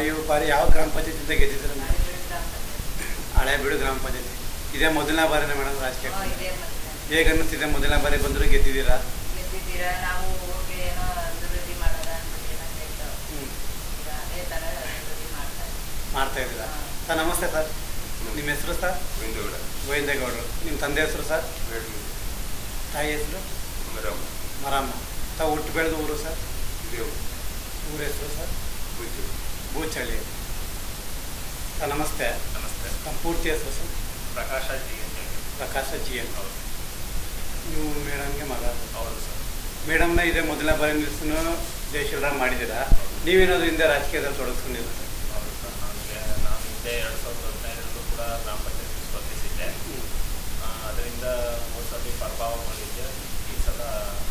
ಈ ಬಾರಿ ಯಾವ ಗ್ರಾಮ ಪಂಚಾಯತಿಯಿಂದ ಗೆದ್ದಿದ್ದೀರ ಹಳೆ ಬೀಡು ಗ್ರಾಮ ಪಂಚಾಯತಿ ಇದೇ ಮೊದಲನೇ ಬಾರಿನೇ ಮೇಡಮ್ ರಾಜಕೀಯ ಹೇಗೆ ಅನ್ನಿಸ್ತಿದೆ ಮೊದಲನೇ ಬಾರಿ ಬಂದರೂ ಗೆದ್ದಿದ್ದೀರಾ ಗೆದ್ದಿದ್ದೀರಾ ನಾವು ಹೋಗಿ ಏನೋ ಅಭಿವೃದ್ಧಿ ಮಾಡೋದ ಅಂದ್ಬಿಟ್ಟು ಏನೋ ಹೇಳ್ತು ಹ್ಞೂ ಈಗ ಅದೇ ಥರ ಅಭಿವೃದ್ಧಿ ಮಾಡ್ತಾ ಇದ್ದೀವಿ. ಮಾಡ್ತಾ ಇದ್ದೀರಾ ಸರ್ ನಮಸ್ತೆ ಸರ್ ನಿಮ್ಮ ಹೆಸರು ಸರ್ ಗೋವಿಂದಗೌಡ ಗೋವಿಂದೇಗೌಡರು ನಿಮ್ಮ ತಂದೆ ಹೆಸರು ಸರ್ ತಾಯಿ ಹೆಸರು ಮರಮ್ಮ ಮರಮ್ಮ ತಾವು ಹುಟ್ಟು ಬೆಳೆದ ಊರು ಸರ್ ಇದೇ ಊರ ಹೆಸರು ಸರ್ ಬುಜ್ಜು ಬೂಚಳ್ಳಿ ಸರ್ ನಮಸ್ತೆ ನಮಸ್ತೆ ತಮ್ಮ ಪೂರ್ತಿ ಹೆಸರು ಸರ್ ಪ್ರಕಾಶ ಜಿ ಅಂತ ಹೇಳಿ ಪ್ರಕಾಶ ಜಿ ಎನ್ ಹೌದು ನೀವು ಮೇಡಮ್ಗೆ ಮಗ ಹೌದು ಸರ್ ಮೇಡಮ್ನ ಇದೇ ಮೊದಲನೇ ಬಾರಿ ನಿಲ್ಸನ್ನು ಜಯಶೀಲರಾಮ್ ಮಾಡಿದ್ದೀರಾ ನೀವೇನಾದ್ರು ಹಿಂದೆ ರಾಜಕೀಯದಲ್ಲಿ ತೊಡಗಿಸ್ಕೊಂಡಿದ್ದೀರಾ ಸರ್ ಹೌದು ಸರ್ ನನಗೆ ನಾನು ಹಿಂದೆ ಎರಡು ಸಾವಿರದ ಹದಿನೈದರಲ್ಲೂ ಕೂಡ ಗ್ರಾಮ ಪಂಚಾಯತ್ ಸ್ಪರ್ಧಿಸಿದ್ದೆ ಆ, ಅದರಿಂದ ಮೂರು ಸಲ ಪ್ರಭಾವಗೊಂಡಿದ್ದೆ ಈ ಸಲ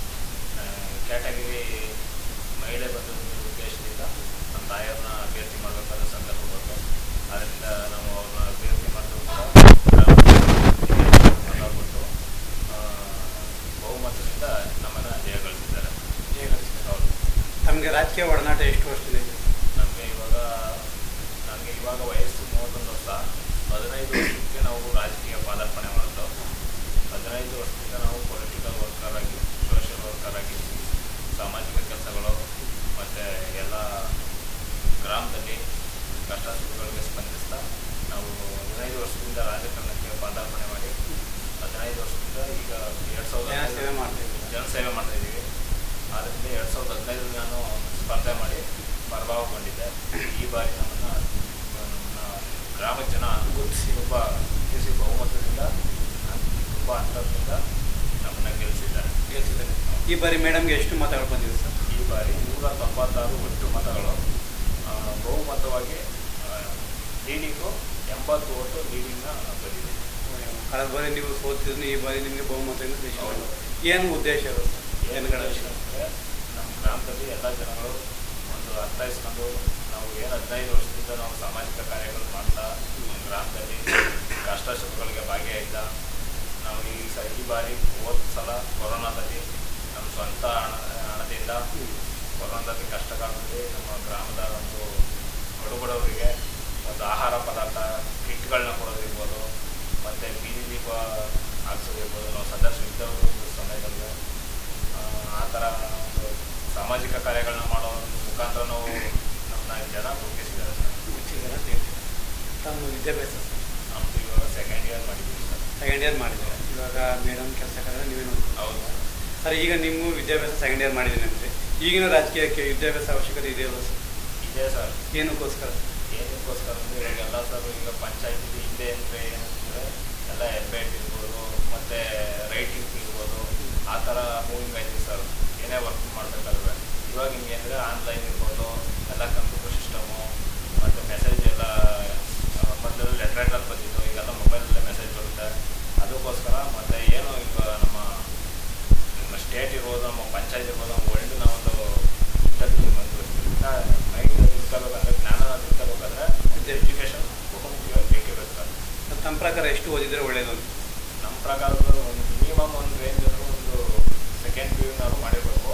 ಕ್ಯಾಟಗರಿ ಮಹಿಳೆ ಬಂದ ಉದ್ದೇಶದಿಂದ ನಮ್ಮ ತಾಯಿಯವ್ರನ್ನ ಅಭ್ಯರ್ಥಿ ಮಾಡಬೇಕಾದ ಸಂದರ್ಭ ಬಂತು ಅದರಿಂದ ನಾವು ಅವ್ರನ್ನ ಅಭ್ಯರ್ಥಿ ಮಾಡಿದ್ರು ಕೂಡ ಮತ ಕೊಟ್ಟು ಆ, ಬಹುಮತದಿಂದ ನಮ್ಮನ್ನು ಜಯಗಳಿಸಿದ್ದಾರೆ ಹೌದು ತಮಗೆ ರಾಜಕೀಯ ಒಡನಾಟ ಎಷ್ಟು ವರ್ಷದಿಂದ ಇದೆ ನಮಗೆ ಇವಾಗ ನನಗೆ ಇವಾಗ ವಯಸ್ಸು ಮೂವತ್ತೊಂದು ವರ್ಷ ಹದಿನೈದು ವರ್ಷಕ್ಕೆ ನಾವು ರಾಜಕೀಯ ಪಾದಾರ್ಪಣೆ ಮಾಡಿದ್ದು ಹದಿನೈದು ವರ್ಷದಿಂದ ನಾವು ಪೊಲಿಟಿಕಲ್ ವರ್ಕರ್ ಆಗಿ ಸೋಷಿಯಲ್ ವರ್ಕರ್ ಆಗಿ ಸಾಮಾಜಿಕ ಕೆಲಸಗಳು ಮತ್ತು ಎಲ್ಲ ಗ್ರಾಮದಲ್ಲಿ ಕಷ್ಟ ಸುಖಗಳಿಗೆ ಸ್ಪಂದಿಸ್ತಾ ನಾವು ಹದಿನೈದು ವರ್ಷದಿಂದ ರಾಜಕಾರಣಕ್ಕೆ ಪಾದಾರ್ಪಣೆ ಮಾಡಿ ಹದಿನೈದು ವರ್ಷದಿಂದ ಈಗ ಎರಡು ಸಾವಿರದ ಜನ ಸೇವೆ ಮಾಡ್ತಾ ಇದ್ದೀರಾ ಜನಸೇವೆ ಮಾಡ್ತಾ ಇದ್ದೀವಿ ಆದ್ದರಿಂದ ಎರಡು ಸಾವಿರದ ಹದಿನೈದರಲ್ಲಿ ನಾನು ಸ್ಪರ್ಧೆ ಮಾಡಿ ಪರಭಾವಗೊಂಡಿದ್ದೆ ಈ ಬಾರಿ ನಮ್ಮನ್ನು ಗ್ರಾಮದ ಜನ ಗುರುತಿಸಿ ತುಂಬ ಗುರುತಿಸಿ ಬಹುಮತದಿಂದ ತುಂಬ ಅಂತರದಿಂದ ನಮ್ಮನ್ನು ಗೆಲ್ಲಿಸಿದ್ದಾರೆ ಗೆಲ್ಸಿದ್ದಾರೆ ಈ ಬಾರಿ ಮೇಡಮ್ಗೆ ಎಷ್ಟು ಮತಗಳು ಬಂದಿದೆ ಸರ್ ಈ ಬಾರಿ ನೂರ ತೊಂಬತ್ತಾರು ಒಟ್ಟು ಮತಗಳು ಆ, ಬಹುಮತವಾಗಿ ಲೀಡಿಂಗು ಎಂಬತ್ತು ಒಟ್ಟು ಲೀಡಿಂಗ್ನ ಬಂದಿದೆ ಕಳೆದ ಬಾರಿ ನೀವು ಸೋತಿದ್ರು ಈ ಬಾರಿ ನಿಮಗೆ ಬಹುಮತದಿಂದ ದೇಶ ಏನು ಉದ್ದೇಶ ಅದು ಸರ್ ಜನಗಳ ವಿಷಯ ಅಂದರೆ ನಮ್ಮ ಗ್ರಾಮದಲ್ಲಿ ಎಲ್ಲ ಜನಗಳು ಒಂದು ಅರ್ಥೈಸ್ಕೊಂಡು ನಾವು ಏನು ಹದಿನೈದು ವರ್ಷದಿಂದ ನಾವು ಸಾಮಾಜಿಕ ಕಾರ್ಯಗಳು ಮಾಡ್ತಾ ನಮ್ಮ ಗ್ರಾಮದಲ್ಲಿ ಕಷ್ಟ ಸುಖಗಳಿಗೆ ಭಾಗಿಯಾಗಿದ್ದ ನಾವು ಈ ಸ ಈ ಬಾರಿ ಹೋದ ಸಲ ಕೊರೋನಾದಲ್ಲಿ ನಮ್ಮ ಸ್ವಂತ ಹಣ ಹಣದಿಂದ ಕೊರೋನಾದಲ್ಲಿ ಕಷ್ಟಕ್ಕಾಗುತ್ತೆ ನಮ್ಮ ಗ್ರಾಮದ ಒಂದು ಬಡಬಡವರಿಗೆ ಒಂದು ಆಹಾರ ಪದಾರ್ಥ ಕಿಟ್ಗಳನ್ನ ಕೊಡೋದಿರ್ಬೋದು ಮತ್ತು ಬೀದಿ ದೀಪ ಹಾಕ್ಸೋದಿರ್ಬೋದು ನಾವು ಸದಸ್ಯರಿದ್ದವರು ಸಮಯದಲ್ಲಿ ಆ, ಆ ಥರ ಒಂದು ಸಾಮಾಜಿಕ ಕಾರ್ಯಗಳನ್ನ ಮಾಡೋ ಮುಖಾಂತರ ನಾವು ನಮ್ಮನ್ನ ಜನ ಗುರುತಿಸಿದ್ದಾರೆ ಸರ್ ಮುಚ್ಚಿದ್ದಾರೆ ಅಂತ ಹೇಳ್ತೀರಾ ತಮ್ಮ ವಿದ್ಯಾಭ್ಯಾಸ ಸರ್ ನಮ್ಮದು ಇವಾಗ ಸೆಕೆಂಡ್ ಇಯರ್ ಮಾಡಿದ್ದೀವಿ ಸರ್ ಸೆಕೆಂಡ್ ಇಯರ್ ಮಾಡಿದ್ದಾರೆ ಇವಾಗ ಮೇಡಮ್ ಕೆಲಸ ಕರೆದ್ರೆ ನೀವೇ ನೋಡ್ಕೊಂಡು ಹೌದು ಸರ್ ಸರ್ ಈಗ ನಿಮ್ಮ ವಿದ್ಯಾಭ್ಯಾಸ ಸೆಕೆಂಡ್ ಇಯರ್ ಮಾಡಿದ್ದೀನಿ ಅಂದರೆ ಈಗಿನ ರಾಜಕೀಯಕ್ಕೆ ವಿದ್ಯಾಭ್ಯಾಸ ಅವಶ್ಯಕತೆ ಇದೆಯಲ್ಲ ಸರ್ ಇದೆ ಸರ್ ಏನಕ್ಕೋಸ್ಕರ ಏನಕ್ಕೋಸ್ಕರ ಅಂದರೆ ಇವಾಗೆಲ್ಲ ಸರ್ ಈಗ ಪಂಚಾಯತಿ ಹಿಂದೆ ಅಂದರೆ ಏನಂದರೆ ಎಲ್ಲ ಎಬ್ಬೆಟ್ ಇರ್ಬೋದು ಮತ್ತು ರೈಟಿಂಗ್ ಇರ್ಬೋದು ಆ ಥರ ಮೂವಿಂಗ್ ಆಯ್ತು ಸರ್ ಏನೇ ವರ್ಕ್ ಮಾಡಬೇಕಾದ್ರೆ ಇವಾಗ ಹಿಂಗೆ ಅಂದರೆ ಆನ್ಲೈನ್ ಇರ್ಬೋದು ಎಲ್ಲ ಕಂಪ್ಯೂಟರ್ ಸಿಸ್ಟಮು ಮತ್ತು ಮೆಸೇಜ್ ಎಲ್ಲ ಮೊದಲು ಲೆಟ್ರೇಟರ್ ಬಂದಿತ್ತು ಈಗೆಲ್ಲ ಮೊಬೈಲಲ್ಲೇ ಮೆಸೇಜ್ ಬರುತ್ತೆ ಅದಕ್ಕೋಸ್ಕರ ಮತ್ತು ಏನು ಈಗ ನಮ್ಮ ನಮ್ಮ ಸ್ಟೇಟ್ ಇರ್ಬೋದು ನಮ್ಮ ಪಂಚಾಯತ್ ಇರ್ಬೋದು ನಮ್ಮ ವರ್ಲ್ಡ್ನ ಒಂದು ಇಂಟರ್ವ್ಯೂ ಬಂದು ಮೈಂಡ್ ತಿಳ್ಕೋಬೇಕಂದ್ರೆ ಜ್ಞಾನ ತಿಳ್ಕೋಬೇಕಾದ್ರೆ ಎಜುಕೇಷನ್ ಬಹುಮುಖ್ಯವಾಗಿ ಬೇಕೇ ಬೇಕು ಸರ್ ಸರ್, ತಮ್ಮ ಪ್ರಕಾರ ಎಷ್ಟು ಓದಿದ್ರೆ ಒಳ್ಳೆಯದು ಅಂತ ನಮ್ಮ ಪ್ರಕಾರ ಒಂದು ಮಿನಿಮಮ್ ಒಂದು ರೇಂಜ್ ಅಂದ್ರೆ ಒಂದು ಸೆಕೆಂಡ್ ಪಿ ಯುನಾದ್ರು ಮಾಡಿರಬೇಕು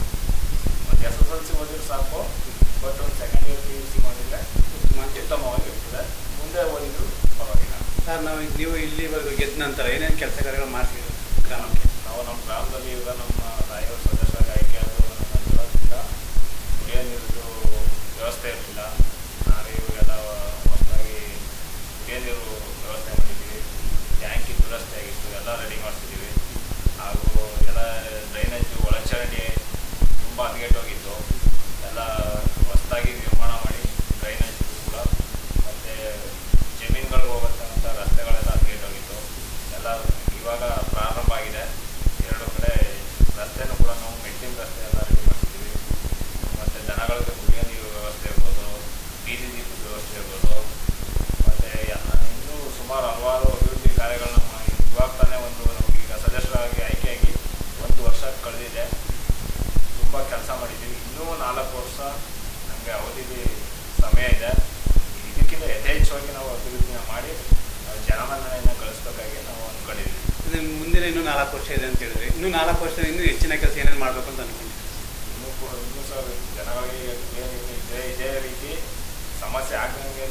ಒಂದು ಎಸ್ ಎಸ್ ಎಲ್ ಸಿ ಓದಿದ್ರೆ ಸಾಕು ಬಟ್ ಒಂದು second year P U C ಮಾಡಿದರೆ ಉತ್ತಮ ಅಂತ ಹೇಳ್ತಾರೆ. ಉತ್ತಮವಾಗಿರ್ತದೆ ಮುಂದೆ ಓದಿದ್ರು ಪರವಾಗಿಲ್ಲ ಸರ್ ನಾವು ನೀವು ಇಲ್ಲಿವರೆಗೂ ಗೆದ್ದ ನಂತರ ಏನೇನು ಕೆಲಸ ಕಾರ್ಯಗಳು ಮಾಡ್ತಿದ್ದೀವಿ ಗ್ರಾಮಕ್ಕೆ ನಾವು ನಮ್ಮ ಗ್ರಾಮದಲ್ಲಿ ಈಗ ನಮ್ಮ ತಾಯಿಯವ್ರ ಸದಸ್ಯರಾಗಿ ಆಯ್ಕೆ ಆದವು ನಮ್ಮೆಲ್ಲರಿಂದ ಕುಡಿಯೋ ನೀರಿದ್ದು ವ್ಯವಸ್ಥೆ ಇರಲಿಲ್ಲ ನಾವೇ ಇವಾಗೆಲ್ಲ ಹೊಸದಾಗಿ ಕುಡಿಯೋ ನೀರು ವ್ಯವಸ್ಥೆ ಮಾಡಿದ್ದೀವಿ ಟ್ಯಾಂಕಿ ದುರಸ್ತಿ ಆಗಿತ್ತು ಎಲ್ಲ ರೆಡಿ ಮಾಡಿಸಿದ್ದೀವಿ ಹಾಗೂ ಎಲ್ಲ ಡ್ರೈನೇಜ್ ಒಳಚರಂಡಿ ತುಂಬ ಹದಗೆಟ್ಟೋಗಿತ್ತು ಎಲ್ಲ ಹೊಸದಾಗಿ ನಿರ್ಮಾಣ ಮಾಡಿ ಡ್ರೈನೇಜ್ ಕೂಡ ಮತ್ತು ಜಮೀನುಗಳಿಗೆ ಹೋಗತಕ್ಕಂಥ ರಸ್ತೆಗಳೆಲ್ಲ ಹದಗೆಟ್ಟೋಗಿತ್ತು ಎಲ್ಲ ಇವಾಗ ಪ್ರಾರಂಭ ಆಗಿದೆ ಎರಡು ಕಡೆ ರಸ್ತೆನೂ ಕೂಡ ನಾವು ಮೆಟ್ಟಿನ ರಸ್ತೆ ಎಲ್ಲ ರೆಡಿ ಮಾಡ್ತಿದ್ದೀವಿ ಮತ್ತು ದನಗಳಿಗೆ ಕುಡಿಯೋ ನೀರು ವ್ಯವಸ್ಥೆ ಇರ್ಬೋದು ಬೀದಿ ದೀಪದ ವ್ಯವಸ್ಥೆ ಇರ್ಬೋದು ಮತ್ತು ಎಲ್ಲ ಇನ್ನೂ ಸುಮಾರು ಹಲವಾರು ಅಭಿವೃದ್ಧಿ ಕಾರ್ಯಗಳನ್ನ ಮಾಡಿ ಇವಾಗ ತಾನೇ ಒಂದು ನಮಗೀಗ ಸದಸ್ಯರಾಗಿ ಆಯ್ಕೆಯಾಗಿ ಒಂದು ವರ್ಷ ಕಳೆದಿದೆ ತುಂಬ ಕೆಲಸ ಮಾಡಿದ್ದೀವಿ ಇನ್ನೂ ನಾಲ್ಕು ವರ್ಷ ನಮಗೆ ಅವಧಿಗೆ ಸಮಯ ಇದೆ ಇದಕ್ಕಿಂತ ಯಥೇಚ್ಛವಾಗಿ ನಾವು ಅಭಿವೃದ್ಧಿನ ಮಾಡಿ ನಾವು ಜನಮನ್ನಣೆಯನ್ನು ಗಳಿಸ್ಬೇಕಾಗಿ ನಾವು ಅಂದ್ಕೊಂಡಿದ್ದೀವಿ ಇನ್ನು ಮುಂದಿನ ಇನ್ನೂ ನಾಲ್ಕು ವರ್ಷ ಇದೆ ಅಂತ ಹೇಳಿದ್ರಿ ಇನ್ನೂ ನಾಲ್ಕು ವರ್ಷ ಇನ್ನೂ ಹೆಚ್ಚಿನ ಕೆಲಸ ಏನೇನು ಮಾಡಬೇಕು ಅಂತ ಅನ್ಕೊಂಡಿದ್ದೀವಿ ಇನ್ನೂ ಕೂಡ ಇನ್ನೂ ಸಹ ಜನಗಳಿಗೆ ಏನು ಇದೇ ಇದೇ ರೀತಿ ಸಮ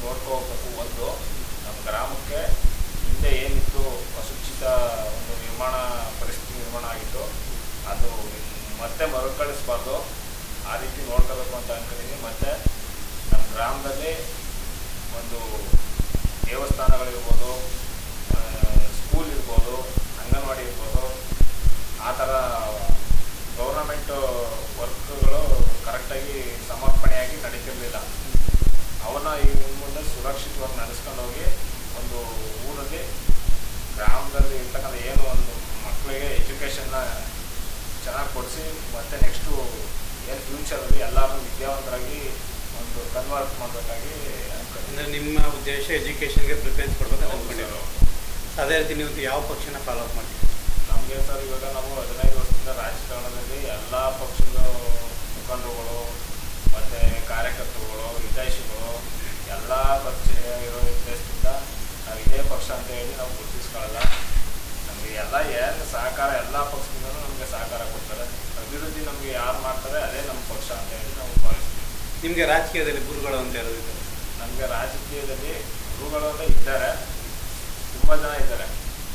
ನೋಡ್ಕೋಬೇಕು ಒಂದು ನಮ್ಮ ಗ್ರಾಮಕ್ಕೆ ಹಿಂದೆ ಏನಿತ್ತು ಅಸುಚಿತ ಒಂದು ನಿರ್ಮಾಣ ಪರಿಸ್ಥಿತಿ ನಿರ್ಮಾಣ ಆಗಿತ್ತು ಅದು ಮತ್ತೆ ಮರುಕಳಿಸ್ಬಾರ್ದು ಆ ರೀತಿ ನೋಡ್ಕೋಬೇಕು ಅಂತ ಅನ್ಕೊಂಡಿದ್ದೀನಿ ಮತ್ತು ನಮ್ಮ ಗ್ರಾಮದಲ್ಲಿ ಒಂದು ದೇವಸ್ಥಾನಗಳಿರ್ಬೋದು ಆ, ಸ್ಕೂಲ್ ಇರ್ಬೋದು ಅಂಗನವಾಡಿ ಇರ್ಬೋದು ಆ ಥರ ಗೌರ್ನಮೆಂಟ್ ವರ್ಕ್ಗಳು ಕರೆಕ್ಟಾಗಿ ಸಮರ್ಪಣೆಯಾಗಿ ನಡೀತಿರಲಿಲ್ಲ ಅವನ್ನ ಈ ಮುಂದೆ ಸುರಕ್ಷಿತವಾಗಿ ನಡೆಸ್ಕೊಂಡು ಹೋಗಿ ಒಂದು ಊರಲ್ಲಿ ಗ್ರಾಮದಲ್ಲಿ ಇರ್ತಕ್ಕಂಥ ಏನು ಒಂದು ಮಕ್ಕಳಿಗೆ ಎಜುಕೇಷನ್ನ ಚೆನ್ನಾಗಿ ಕೊಡಿಸಿ ಮತ್ತು ನೆಕ್ಸ್ಟು ಏನು ಫ್ಯೂಚರಲ್ಲಿ ಎಲ್ಲರೂ ವಿದ್ಯಾವಂತರಾಗಿ ಒಂದು ಕನ್ವರ್ಟ್ ಮಾಡಬೇಕಾಗಿ ಅನ್ಕೊಂಡಿದ್ದೀನಿ ಅಂದರೆ ನಿಮ್ಮ ಉದ್ದೇಶ ಎಜುಕೇಷನ್ಗೆ ಪ್ರಿಫರೆನ್ಸ್ ಕೊಡ್ಬೇಕು ಅಂತ ಹೌದು ಅಂದ್ಕೊಂಡಿರೋ ಸರ್. ಅದೇ ರೀತಿ ನೀವು ಯಾವ ಪಕ್ಷನ ಫಾಲೋ ಅಪ್ ಮಾಡ್ತೀವಿ ನಮಗೆ ಸರ್ ಇವಾಗ ನಾವು ಹದಿನೈದು ವರ್ಷದಿಂದ ರಾಜಕಾರಣದಲ್ಲಿ ಎಲ್ಲ ಪಕ್ಷದ ಮುಖಂಡರುಗಳು ಮತ್ತು ಕಾರ್ಯಕರ್ತರುಗಳು ಹಿತೈಷಿಗಳು ಎಲ್ಲ ಪಕ್ಷ ಇರೋ ಉದ್ದೇಶದಿಂದ ನಾವು ಇದೇ ಪಕ್ಷ ಅಂತ ಹೇಳಿ ನಾವು ಗುರುತಿಸ್ಕೊಳ್ಳಲ್ಲ ನಮಗೆ ಎಲ್ಲ ಏನು ಸಹಕಾರ ಎಲ್ಲ ಪಕ್ಷದಿಂದಲೂ ನಮಗೆ ಸಹಕಾರ ಕೊಡ್ತಾರೆ ಅಭಿವೃದ್ಧಿ ನಮಗೆ ಯಾರು ಮಾಡ್ತಾರೆ ಅದೇ ನಮ್ಮ ಪಕ್ಷ ಅಂತ ಹೇಳಿ ನಾವು ಭಾವಿಸ್ತೀವಿ ನಿಮಗೆ ರಾಜಕೀಯದಲ್ಲಿ ಗುರುಗಳು ಅಂತ ಯಾರು ಇದ್ದಾರೆ ನಮಗೆ ರಾಜಕೀಯದಲ್ಲಿ ಗುರುಗಳು ಅಂತ ಇದ್ದಾರೆ ತುಂಬ ಜನ ಇದ್ದಾರೆ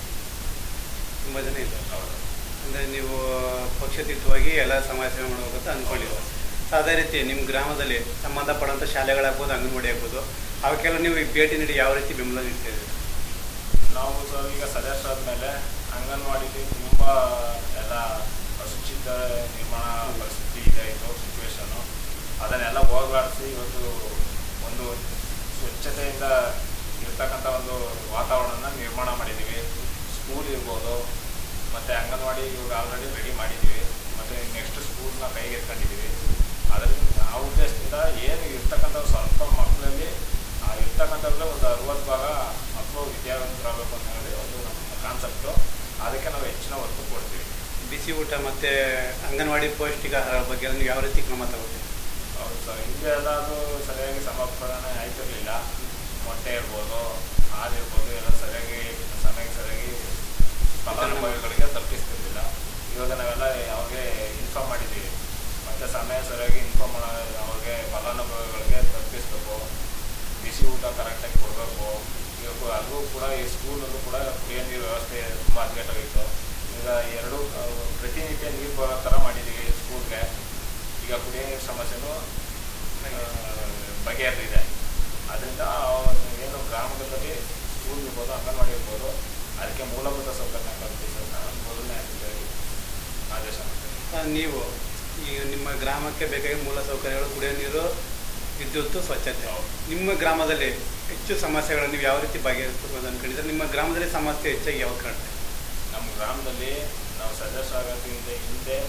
ತುಂಬ ಜನ ಇದ್ದಾರೆ ಹೌದು ಅಂದರೆ ನೀವು ಪಕ್ಷಾತೀತವಾಗಿ ಎಲ್ಲ ಸಮಾಜ ಸೇವೆ ಮಾಡಬೇಕಂತ ಅಂದ್ಕೊಂಡಿರೋ ಸೊ ಅದೇ ರೀತಿ ನಿಮ್ಮ ಗ್ರಾಮದಲ್ಲಿ ಸಂಬಂಧಪಡುವಂಥ ಶಾಲೆಗಳಾಗ್ಬೋದು ಅಂಗನವಾಡಿ ಆಗ್ಬೋದು ಅವಕ್ಕೆಲ್ಲ ನೀವು ಈ ಭೇಟಿ ನೀಡಿ ಯಾವ ರೀತಿ ಬೆಂಬಲ ನೀಡ್ತಿದ್ದೀರಿ ನಾವು ಸರ್ ಈಗ ಸದಸ್ಯರಾದ ಮೇಲೆ ಅಂಗನವಾಡಿಲಿ ತುಂಬ ಎಲ್ಲ ಅಶುಚಿತ ನಿರ್ಮಾಣ ಪರಿಸ್ಥಿತಿ ಇದಾಯಿತು ಸಿಚುವೇಶನ್ನು ಅದನ್ನೆಲ್ಲ ಹೋಗಲಾಡಿಸಿ ಇವತ್ತು ಒಂದು ಸ್ವಚ್ಛತೆಯಿಂದ ಇರ್ತಕ್ಕಂಥ ಒಂದು ವಾತಾವರಣನ ನಿರ್ಮಾಣ ಮಾಡಿದ್ದೀವಿ ಸ್ಕೂಲ್ ಇರ್ಬೋದು ಮತ್ತು ಅಂಗನವಾಡಿ ಇವಾಗ ಆಲ್ರೆಡಿ ರೆಡಿ ಮಾಡಿದ್ದೀವಿ ಮತ್ತು ನೆಕ್ಸ್ಟ್ ಸ್ಕೂಲ್ನ ಕೈಗೆ ಎತ್ಕೊಂಡಿದ್ದೀವಿ ಅದರಿಂದ ಆ ಉದ್ದೇಶದಿಂದ ಏನು ಇರ್ತಕ್ಕಂಥ ಸ್ವಲ್ಪ ಮಕ್ಕಳಲ್ಲಿ ಆ ಇರ್ತಕ್ಕಂಥದ್ರಲ್ಲಿ ಒಂದು ಅರವತ್ತು ಭಾಗ ಮಕ್ಕಳು ವಿದ್ಯಾವಂತರಾಗಬೇಕು ಅಂತ ಹೇಳಿ ಒಂದು ನಮ್ಮ ಕಾನ್ಸೆಪ್ಟು ಅದಕ್ಕೆ ನಾವು ಹೆಚ್ಚಿನ ಒತ್ತು ಕೊಡ್ತೀವಿ ಬಿಸಿ ಊಟ ಮತ್ತು ಅಂಗನವಾಡಿ ಪೌಷ್ಟಿಕಾಹಾರ ಬಗ್ಗೆ ಎಲ್ಲ ನೀವು ಯಾವ ರೀತಿ ಕ್ರಮ ತಗೋತೀರಿ ಹೌದು ಸರ್ ಹಿಂದೆ ಎಲ್ಲ ಅದು ಸರಿಯಾಗಿ ಸಮರ್ಪಣೆ ಆಯ್ತಿರಲಿಲ್ಲ ಮೊಟ್ಟೆ ಇರ್ಬೋದು ಹಾಲಿರ್ಬೋದು ಎಲ್ಲ ಸರಿಯಾಗಿ ಸಮಯಕ್ಕೆ ಸರಿಯಾಗಿ ಫಲಾನುಭವಿಗಳಿಗೆ ತಲುಪಿಸ್ತಿರ್ಲಿಲ್ಲ ಇವಾಗ ನಾವೆಲ್ಲ ಅವ್ರಿಗೆ ಇನ್ಫಾರ್ಮ್ ಮಾಡಿದ್ದೀವಿ ಮತ್ತು ಸಮಯ ಸರಿಯಾಗಿ ಇನ್ಫಾರ್ಮ್ ಮಾಡೋ ಅವ್ರಿಗೆ ಫಲಾನುಭವಿಗಳಿಗೆ ತಲುಪಿಸ್ಬೇಕು ಬಿಸಿ ಊಟ ಕರೆಕ್ಟಾಗಿ ಕೊಡಬೇಕು ಇವಾಗ ಅಲ್ಲೂ ಕೂಡ ಈ ಸ್ಕೂಲಲ್ಲೂ ಕೂಡ ಕುಡಿಯೋ ನೀರು ವ್ಯವಸ್ಥೆ ತುಂಬ ಹದಗೆಟ್ಟೋಗಿತ್ತು ಈಗ ಎರಡು ಆ, ಪ್ರತಿನಿತ್ಯ ನೀರು ಬರೋ ಥರ ಮಾಡಿದ್ದೀವಿ ಸ್ಕೂಲ್ಗೆ ಈಗ ಕುಡಿಯೋ ನೀರು ಸಮಸ್ಯೆನೂ ಆ, ಬಗೆಹರಿದಿದೆ ಅದರಿಂದ ಏನು ಗ್ರಾಮದಲ್ಲಿ ಸ್ಕೂಲ್ ಇರ್ಬೋದು ಅಂಗನವಾಡಿ ಇರ್ಬೋದು ಅದಕ್ಕೆ ಮೂಲಭೂತ ಸೌಕರ್ಯ ಕಲ್ಪಿಸೋದನ್ನ ಮೊದಲನೇ ಆದ್ಯತೆಯಾಗಿ ಆದೇಶ ಮಾಡ್ತೀನಿ ಆ, ನೀವು ಈಗ ನಿಮ್ಮ ಗ್ರಾಮಕ್ಕೆ ಬೇಕಾಗಿ ಮೂಲ ಸೌಕರ್ಯಗಳು ಕುಡಿಯೋ ನೀರು ವಿದ್ಯುತ್ತು ಸ್ವಚ್ಛತೆ ಹೌದು. ನಿಮ್ಮ ಗ್ರಾಮದಲ್ಲಿ ಹೆಚ್ಚು ಸಮಸ್ಯೆಗಳನ್ನು ನೀವು ಯಾವ ರೀತಿ ಬಗೆಹರಿಸಬೇಕು ಅಂತ ಅನ್ಕೊಂಡಿದ್ರೆ ನಿಮ್ಮ ಗ್ರಾಮದಲ್ಲಿ ಸಮಸ್ಯೆ ಹೆಚ್ಚಾಗಿ ಯಾವ್ದು ಕಾಣುತ್ತೆ ನಮ್ಮ ಗ್ರಾಮದಲ್ಲಿ ನಾವು ಸದಸ್ಯರಾಗೋದ್ರಿಂದ ಹಿಂದೆ